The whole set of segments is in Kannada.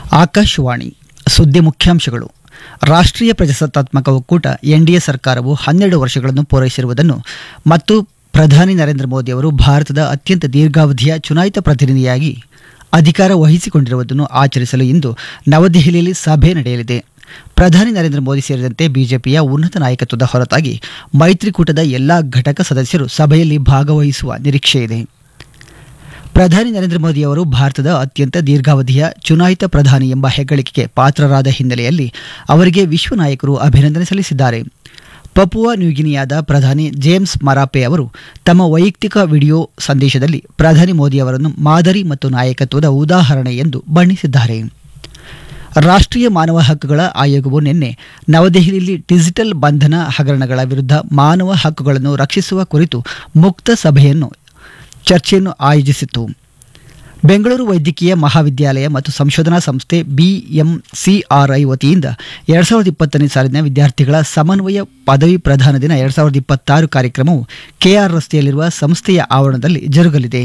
ಆಕಾಶವಾಣಿ ಸುದ್ದಿ ಮುಖ್ಯಾಂಶಗಳು ರಾಷ್ಟ್ರೀಯ ಪ್ರಜಾಸತ್ತಾತ್ಮಕ ಒಕ್ಕೂಟ ಎನ್ಡಿಎ ಸರ್ಕಾರವು ಹನ್ನೆರಡು ವರ್ಷಗಳನ್ನು ಪೂರೈಸಿರುವುದನ್ನು ಮತ್ತು ಪ್ರಧಾನಿ ನರೇಂದ್ರ ಮೋದಿ ಅವರು ಭಾರತದ ಅತ್ಯಂತ ದೀರ್ಘಾವಧಿಯ ಚುನಾಯಿತ ಪ್ರತಿನಿಧಿಯಾಗಿ ಅಧಿಕಾರ ವಹಿಸಿಕೊಂಡಿರುವುದನ್ನು ಆಚರಿಸಲು ಇಂದು ನವದೆಹಲಿಯಲ್ಲಿ ಸಭೆ ನಡೆಯಲಿದೆ ಪ್ರಧಾನಿ ನರೇಂದ್ರ ಮೋದಿ ಸೇರಿದಂತೆ ಬಿಜೆಪಿಯ ಉನ್ನತ ನಾಯಕತ್ವದ ಹೊರತಾಗಿ ಮೈತ್ರಿಕೂಟದ ಎಲ್ಲಾ ಘಟಕ ಸದಸ್ಯರು ಸಭೆಯಲ್ಲಿ ಭಾಗವಹಿಸುವ ನಿರೀಕ್ಷೆಯಿದೆ ಪ್ರಧಾನಿ ನರೇಂದ್ರ ಮೋದಿ ಅವರು ಭಾರತದ ಅತ್ಯಂತ ದೀರ್ಘಾವಧಿಯ ಚುನಾಯಿತ ಪ್ರಧಾನಿ ಎಂಬ ಹೆಗ್ಗಳಿಕೆಗೆ ಪಾತ್ರರಾದ ಹಿನ್ನೆಲೆಯಲ್ಲಿ ಅವರಿಗೆ ವಿಶ್ವ ನಾಯಕರು ಅಭಿನಂದನೆ ಸಲ್ಲಿಸಿದ್ದಾರೆ ಪಪುವಾ ನ್ಯೂಗಿನಿಯಾದ ಪ್ರಧಾನಿ ಜೇಮ್ಸ್ ಮರಾಪೆ ಅವರು ತಮ್ಮ ವೈಯಕ್ತಿಕ ವಿಡಿಯೋ ಸಂದೇಶದಲ್ಲಿ ಪ್ರಧಾನಿ ಮೋದಿ ಅವರನ್ನು ಮಾದರಿ ಮತ್ತು ನಾಯಕತ್ವದ ಉದಾಹರಣೆ ಎಂದು ಬಣ್ಣಿಸಿದ್ದಾರೆ ರಾಷ್ಟ್ರೀಯ ಮಾನವ ಹಕ್ಕುಗಳ ಆಯೋಗವು ನಿನ್ನೆ ನವದೆಹಲಿಯಲ್ಲಿ ಡಿಜಿಟಲ್ ಬಂಧನ ಹಗರಣಗಳ ವಿರುದ್ಧ ಮಾನವ ಹಕ್ಕುಗಳನ್ನು ರಕ್ಷಿಸುವ ಕುರಿತು ಮುಕ್ತ ಸಭೆಯನ್ನು ಚರ್ಚೆಯನ್ನು ಆಯೋಜಿಸಿತು ಬೆಂಗಳೂರು ವೈದ್ಯಕೀಯ ಮಹಾವಿದ್ಯಾಲಯ ಮತ್ತು ಸಂಶೋಧನಾ ಸಂಸ್ಥೆ ಬಿಎಂಸಿಆರ್ಐ ವತಿಯಿಂದ ಎರಡ್ ಸಾವಿರದ ಇಪ್ಪತ್ತನೇ ಸಾಲಿನ ವಿದ್ಯಾರ್ಥಿಗಳ ಸಮನ್ವಯ ಪದವಿ ಪ್ರದಾನ ದಿನ ಎರಡ್ ಸಾವಿರದ ಇಪ್ಪತ್ತಾರು ಕಾರ್ಯಕ್ರಮವು ಕೆಆರ್ ರಸ್ತೆಯಲ್ಲಿರುವ ಸಂಸ್ಥೆಯ ಆವರಣದಲ್ಲಿ ಜರುಗಲಿದೆ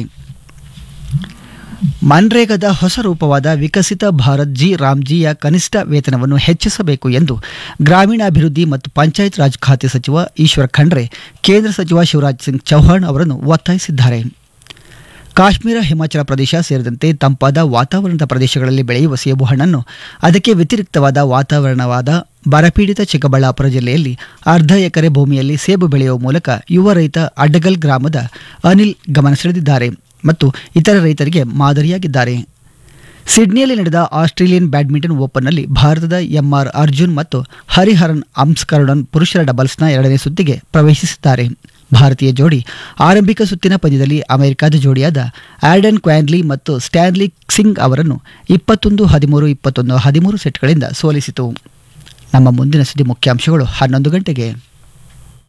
ಮನ್ರೇಗಾದ ಹೊಸ ರೂಪವಾದ ವಿಕಸಿತ ಭಾರತ್ ಜಿ ರಾಮ್ಜಿಯ ಕನಿಷ್ಠ ವೇತನವನ್ನು ಹೆಚ್ಚಿಸಬೇಕು ಎಂದು ಗ್ರಾಮೀಣಾಭಿವೃದ್ಧಿ ಮತ್ತು ಪಂಚಾಯತ್ ರಾಜ್ ಖಾತೆ ಸಚಿವ ಈಶ್ವರ್ ಖಂಡ್ರೆ ಕೇಂದ್ರ ಸಚಿವ ಶಿವರಾಜ್ ಸಿಂಗ್ ಚೌಹಾಣ್ ಅವರನ್ನು ಒತ್ತಾಯಿಸಿದ್ದಾರೆ ಕಾಶ್ಮೀರ ಹಿಮಾಚಲ ಪ್ರದೇಶ ಸೇರಿದಂತೆ ತಂಪಾದ ವಾತಾವರಣದ ಪ್ರದೇಶಗಳಲ್ಲಿ ಬೆಳೆಯುವ ಸೇಬು ಹಣ್ಣನ್ನು ಅದಕ್ಕೆ ವ್ಯತಿರಿಕ್ತವಾದ ವಾತಾವರಣವಾದ ಬರಪೀಡಿತ ಚಿಕ್ಕಬಳ್ಳಾಪುರ ಜಿಲ್ಲೆಯಲ್ಲಿ ಅರ್ಧ ಎಕರೆ ಭೂಮಿಯಲ್ಲಿ ಸೇಬು ಬೆಳೆಯುವ ಮೂಲಕ ಯುವ ರೈತ ಅಡ್ಡಗಲ್ ಗ್ರಾಮದ ಅನಿಲ್ ಗಮನ ಸೆಳೆದಿದ್ದಾರೆ ಮತ್ತು ಇತರ ರೈತರಿಗೆ ಮಾದರಿಯಾಗಿದ್ದಾರೆ ಸಿಡ್ನಿಯಲ್ಲಿ ನಡೆದ ಆಸ್ಟ್ರೇಲಿಯನ್ ಬ್ಯಾಡ್ಮಿಂಟನ್ ಓಪನ್ನಲ್ಲಿ ಭಾರತದ ಎಂಆರ್ ಅರ್ಜುನ್ ಮತ್ತು ಹರಿಹರನ್ ಅಂಸ್ಕರುಣನ್ ಪುರುಷರ ಡಬಲ್ಸ್ನ ಎರಡನೇ ಸುತ್ತಿಗೆ ಪ್ರವೇಶಿಸಿದ್ದಾರೆ ಭಾರತೀಯ ಜೋಡಿ ಆರಂಭಿಕ ಸುತ್ತಿನ ಪಂದ್ಯದಲ್ಲಿ ಅಮೆರಿಕದ ಜೋಡಿಯಾದ ಆರ್ಡನ್ ಕ್ವಾನ್ಲಿ ಮತ್ತು ಸ್ಟ್ಯಾನ್ಲಿ ಸಿಂಗ್ ಅವರನ್ನು ಇಪ್ಪತ್ತೊಂದು ಹದಿಮೂರು ಇಪ್ಪತ್ತೊಂದು ಹದಿಮೂರು ಸೆಟ್ಗಳಿಂದ ಸೋಲಿಸಿತು ನಮ್ಮ ಮುಂದಿನ ಸುದ್ದಿ ಮುಖ್ಯಾಂಶಗಳು ಹನ್ನೊಂದು ಗಂಟೆಗೆ